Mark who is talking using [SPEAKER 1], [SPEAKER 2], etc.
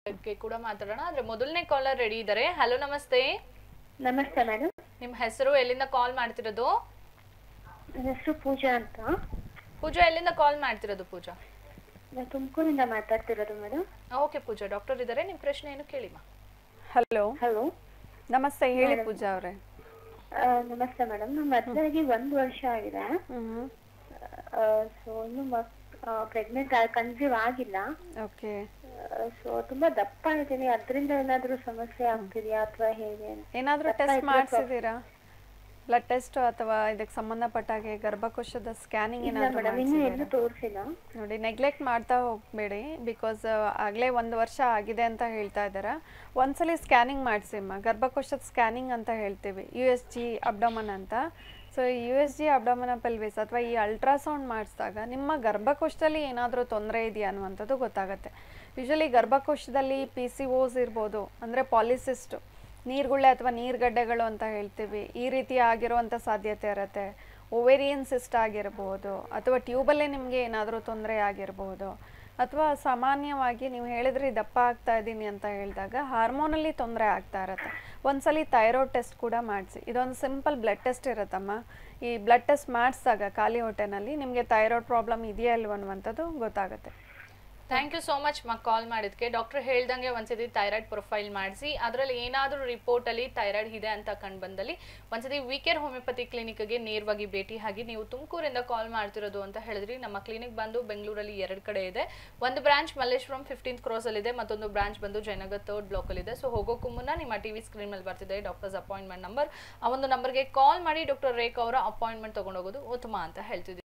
[SPEAKER 1] ಬಗ್ಗೆ ಕೂಡ ಮಾತಾಡೋಣ ಆದ್ರೆ ಮೊದಲನೇ ಕಾಲರ್ ರೆಡಿ ಇದ್ದಾರೆ ಹಲೋ ನಮಸ್ತೆ
[SPEAKER 2] ನಮಸ್ತೆ ಮೇಡಮ್
[SPEAKER 1] ನಿಮ್ಮ ಹೆಸರು ಎಲ್ಲಿಂದ ಕಾಲ್ ಮಾಡ್ತಿರೋದು
[SPEAKER 2] ನನ್ನ ಹೆಸರು ಪೂಜಾ ಅಂತ
[SPEAKER 1] ಪೂಜಾ ಎಲ್ಲಿಂದ ಕಾಲ್ ಮಾಡ್ತಿರೋದು ಪೂಜಾ
[SPEAKER 2] ನಾನು ತುಮಕೂರಿಂದ ಮಾತಾಡ್ತಿರೋದು ಮೇಡಮ್
[SPEAKER 1] ಓಕೆ ಪೂಜಾ ಡಾಕ್ಟರ್ ಇದ್ದಾರೆ ನಿಮ್ಮ ಪ್ರಶ್ನೆ ಏನು ಕೇಳಿಮಾ
[SPEAKER 3] ಹಲೋ
[SPEAKER 2] ಹಲೋ
[SPEAKER 3] ನಮಸ್ತೆ ಹೇಳಿ ಪೂಜಾ ಅವರೇ
[SPEAKER 2] ನಮಸ್ತೆ ಮೇಡಮ್ ನಮ್ಮ ಮದುವೆಯಾಗಿ ಒಂದು ವರ್ಷ ಆಗಿದೆ ಸೊ ಇನ್ನು ಮಕ್ ಪ್ರೆಗ್ನೆಂಟ್ ಕನ್ಸೀವ್ ಆಗಿಲ್ಲ
[SPEAKER 3] ಓಕೆ
[SPEAKER 2] ಸೊ ತುಂಬಾ ದಪ್ಪ ಇದ್ದೀನಿ ಅದರಿಂದ ಏನಾದರೂ ಸಮಸ್ಯೆ ಆಗ್ತಿದೆಯಾ ಅಥವಾ ಹೇಗೆ ಅಂತ
[SPEAKER 3] ಏನಾದರೂ ಟೆಸ್ಟ್ ಮಾಡಿಸಿದ್ದೀರಾ ಬ್ಲಡ್ ಟೆಸ್ಟ್ ಅಥವಾ ಇದಕ್ಕೆ ಸಂಬಂಧಪಟ್ಟ ಹಾಗೆ ಗರ್ಭಕೋಶದ ಸ್ಕ್ಯಾನಿಂಗ್
[SPEAKER 2] ಇಲ್ಲ
[SPEAKER 3] ಏನಾದರೂ
[SPEAKER 2] ಮೇಡಮ್ ಇನ್ನೂ ಎಲ್ಲೂ ತೋರಿಸಿಲ್ಲ
[SPEAKER 3] ನೋಡಿ ನೆಗ್ಲೆಕ್ಟ್ ಮಾಡ್ತಾ ಹೋಗಬೇಡಿ ಬಿಕಾಸ್ ಆಗಲೇ ಒಂದು ವರ್ಷ ಆಗಿದೆ ಅಂತ ಹೇಳ್ತಾ ಇದ್ದಾರೆ ಒಂದ್ಸಲಿ ಸ್ಕ್ಯಾನಿಂಗ್ ಮಾಡಿಸಿಮ್ಮ ಗರ್ಭಕೋಶದ ಸ್ಕ್ಯಾನಿಂಗ್ ಅಂತ ಹೇಳ್ತೀವಿ ಯು ಎಸ್ ಜಿ ಅಬ್ಡಮನ್ ಅಂತ ಸೊ ಯು ಎಸ್ ಜಿ ಅಬ್ಡಮನ ಪೆಲ್ವಿಸ್ ಅಥವಾ ಈ ಅಲ್ಟ್ರಾಸೌಂಡ್ ಮಾಡಿಸಿದಾಗ ನಿಮ್ಮ ಗರ್ಭಕೋಶದಲ್ಲಿ ಏನಾದರೂ ತೊಂದರೆ ಇದೆಯಾ ಅನ್ನುವಂಥದ್ದು ಗೊತ್ತಾಗುತ್ತೆ ಯೂಶಲಿ ಗರ್ಭಕೋಶದಲ್ಲಿ ಪಿ ಸಿ ಓಸ್ ಇರ್ಬೋದು ಅಂದರೆ ಪಾಲಿಸಿಸ್ಟು ನೀರ್ಗುಳ್ಳೆ ಅಥವಾ ನೀರ್ಗಡ್ಡೆಗಳು ಅಂತ ಹೇಳ್ತೀವಿ ಈ ರೀತಿ ಆಗಿರುವಂಥ ಸಾಧ್ಯತೆ ಇರುತ್ತೆ ಓವೇರಿಯನ್ ಸಿಸ್ಟ್ ಆಗಿರ್ಬೋದು ಅಥವಾ ಟ್ಯೂಬಲ್ಲೇ ನಿಮಗೆ ಏನಾದರೂ ತೊಂದರೆ ಆಗಿರ್ಬೋದು ಅಥವಾ ಸಾಮಾನ್ಯವಾಗಿ ನೀವು ಹೇಳಿದ್ರಿ ದಪ್ಪ ಆಗ್ತಾ ಇದ್ದೀನಿ ಅಂತ ಹೇಳಿದಾಗ ಹಾರ್ಮೋನಲ್ಲಿ ತೊಂದರೆ ಆಗ್ತಾ ಇರುತ್ತೆ ಒಂದ್ಸಲಿ ಥೈರಾಯ್ಡ್ ಟೆಸ್ಟ್ ಕೂಡ ಮಾಡಿಸಿ ಇದೊಂದು ಸಿಂಪಲ್ ಬ್ಲಡ್ ಟೆಸ್ಟ್ ಇರುತ್ತಮ್ಮ ಈ ಬ್ಲಡ್ ಟೆಸ್ಟ್ ಮಾಡಿಸಿದಾಗ ಖಾಲಿ ಹೊಟ್ಟೆನಲ್ಲಿ ನಿಮಗೆ ಥೈರಾಯ್ಡ್ ಪ್ರಾಬ್ಲಮ್ ಇದೆಯಾ ಇಲ್ವ ಅನ್ನುವಂಥದ್ದು ಗೊತ್ತಾಗುತ್ತೆ
[SPEAKER 1] ಥ್ಯಾಂಕ್ ಯು ಸೋ ಮಚ್ ಮಾ ಕಾಲ್ ಮಾಡಿದ್ಕೆ ಡಾಕ್ಟರ್ ಹೇಳ್ದಂಗೆ ಒಂದ್ಸತಿ ಥೈರಾಯ್ಡ್ ಪ್ರೊಫೈಲ್ ಮಾಡಿಸಿ ಅದರಲ್ಲಿ ಏನಾದರೂ ರಿಪೋರ್ಟಲ್ಲಿ ಥೈರಾಯ್ಡ್ ಇದೆ ಅಂತ ಕಂಡು ಬಂದಲ್ಲಿ ಒಂದ್ಸತಿ ವಿಕೇರ್ ಹೋಮಿಯೋಪತಿ ಕ್ಲಿನಿಕ್ಗೆ ನೇರವಾಗಿ ಭೇಟಿ ಆಗಿ ನೀವು ತುಮಕೂರಿಂದ ಕಾಲ್ ಮಾಡ್ತಿರೋದು ಅಂತ ಹೇಳಿದ್ರಿ ನಮ್ಮ ಕ್ಲಿನಿಕ್ ಬಂದು ಬೆಂಗಳೂರಲ್ಲಿ ಎರಡು ಕಡೆ ಇದೆ ಒಂದು ಬ್ರಾಂಚ್ ಮಲ್ಲೇಶ್ವರಂ ಫಿಫ್ಟೀನ್ತ್ ಕ್ರಾಸಲ್ಲಿ ಇದೆ ಮತ್ತೊಂದು ಬ್ರಾಂಚ್ ಬಂದು ಜಯನಗರ್ ಥರ್ಡ್ ಬ್ಲಾಕಲ್ಲಿ ಇದೆ ಸೊ ಹೋಗೋಕ್ಕೂ ಮುನ್ನ ನಿಮ್ಮ ಟಿ ವಿ ಸ್ಕ್ರೀನ್ ಮೇಲೆ ಬರ್ತಿದೆ ಡಾಕ್ಟರ್ಸ್ ಅಪಾಯಿಂಟ್ಮೆಂಟ್ ನಂಬರ್ ಆ ಒಂದು ನಂಬರ್ಗೆ ಕಾಲ್ ಮಾಡಿ ಡಾಕ್ಟರ್ ರೇಖಾ ಅವರ ಅಪಾಯಿಂಟ್ಮೆಂಟ್ ತೊಗೊಂಡೋಗೋದು ಉತ್ತಮ ಅಂತ ಹೇಳ್ತಿದ್ದೀವಿ